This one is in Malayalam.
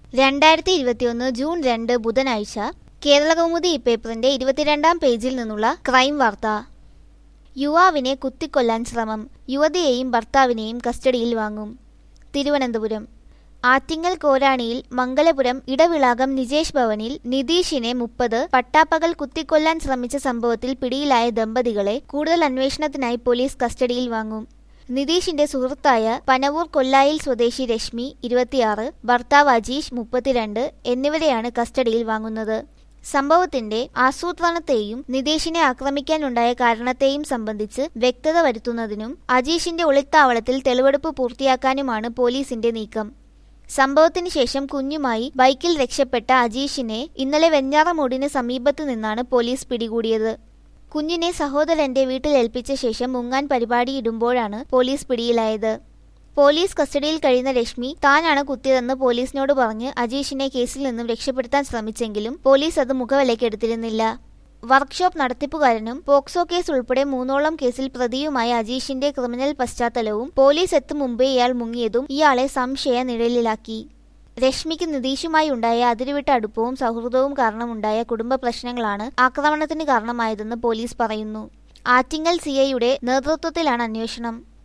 രണ്ടായിരത്തി ഇരുപത്തിയൊന്ന് ജൂൺ രണ്ട് ബുധനാഴ്ച കേരളകൗമുദി പേപ്പറിന്റെ ഇരുപത്തിരണ്ടാം പേജിൽ നിന്നുള്ള ക്രൈം വാർത്ത യുവാവിനെ കുത്തിക്കൊല്ലാൻ ശ്രമം യുവതിയെയും ഭർത്താവിനെയും കസ്റ്റഡിയിൽ വാങ്ങും തിരുവനന്തപുരം ആറ്റിങ്ങൽ കോരാണിയിൽ മംഗലപുരം ഇടവിളാകം നിജേഷ് ഭവനിൽ നിതീഷിനെ മുപ്പത് പട്ടാപ്പകൽ കുത്തിക്കൊല്ലാൻ ശ്രമിച്ച സംഭവത്തിൽ പിടിയിലായ ദമ്പതികളെ കൂടുതൽ അന്വേഷണത്തിനായി പോലീസ് കസ്റ്റഡിയിൽ വാങ്ങും നിതീഷിന്റെ സുഹൃത്തായ പനവൂർ കൊല്ലായിൽ സ്വദേശി രശ്മി ഇരുപത്തിയാറ് ഭർത്താവ് അജീഷ് മുപ്പത്തിരണ്ട് എന്നിവരെയാണ് കസ്റ്റഡിയിൽ വാങ്ങുന്നത് സംഭവത്തിന്റെ ആസൂത്രണത്തെയും നിതീഷിനെ ആക്രമിക്കാനുണ്ടായ കാരണത്തെയും സംബന്ധിച്ച് വ്യക്തത വരുത്തുന്നതിനും അജീഷിന്റെ ഒളിത്താവളത്തിൽ തെളിവെടുപ്പ് പൂർത്തിയാക്കാനുമാണ് പോലീസിന്റെ നീക്കം സംഭവത്തിന് ശേഷം കുഞ്ഞുമായി ബൈക്കിൽ രക്ഷപ്പെട്ട അജീഷിനെ ഇന്നലെ വെഞ്ഞാറമൂടിന് സമീപത്തു നിന്നാണ് പോലീസ് പിടികൂടിയത് കുഞ്ഞിനെ സഹോദരന്റെ വീട്ടിൽ ഏൽപ്പിച്ച ശേഷം മുങ്ങാൻ പരിപാടിയിടുമ്പോഴാണ് പോലീസ് പിടിയിലായത് പോലീസ് കസ്റ്റഡിയിൽ കഴിയുന്ന രശ്മി താനാണ് കുത്തിയതെന്ന് പോലീസിനോട് പറഞ്ഞ് അജീഷിനെ കേസിൽ നിന്നും രക്ഷപ്പെടുത്താൻ ശ്രമിച്ചെങ്കിലും പോലീസ് അത് മുഖവിലക്കെടുത്തിരുന്നില്ല വർക്ക്ഷോപ്പ് നടത്തിപ്പുകാരനും പോക്സോ കേസ് ഉൾപ്പെടെ മൂന്നോളം കേസിൽ പ്രതിയുമായ അജീഷിന്റെ ക്രിമിനൽ പശ്ചാത്തലവും പോലീസ് എത്തും മുമ്പേ ഇയാൾ മുങ്ങിയതും ഇയാളെ സംശയ നിഴലിലാക്കി രശ്മിക്ക് നിതീഷുമായി ഉണ്ടായ അതിരുവിട്ട അടുപ്പവും സൗഹൃദവും കാരണമുണ്ടായ കുടുംബ പ്രശ്നങ്ങളാണ് ആക്രമണത്തിന് കാരണമായതെന്ന് പോലീസ് പറയുന്നു ആറ്റിങ്ങൽ സിഐയുടെ നേതൃത്വത്തിലാണ് അന്വേഷണം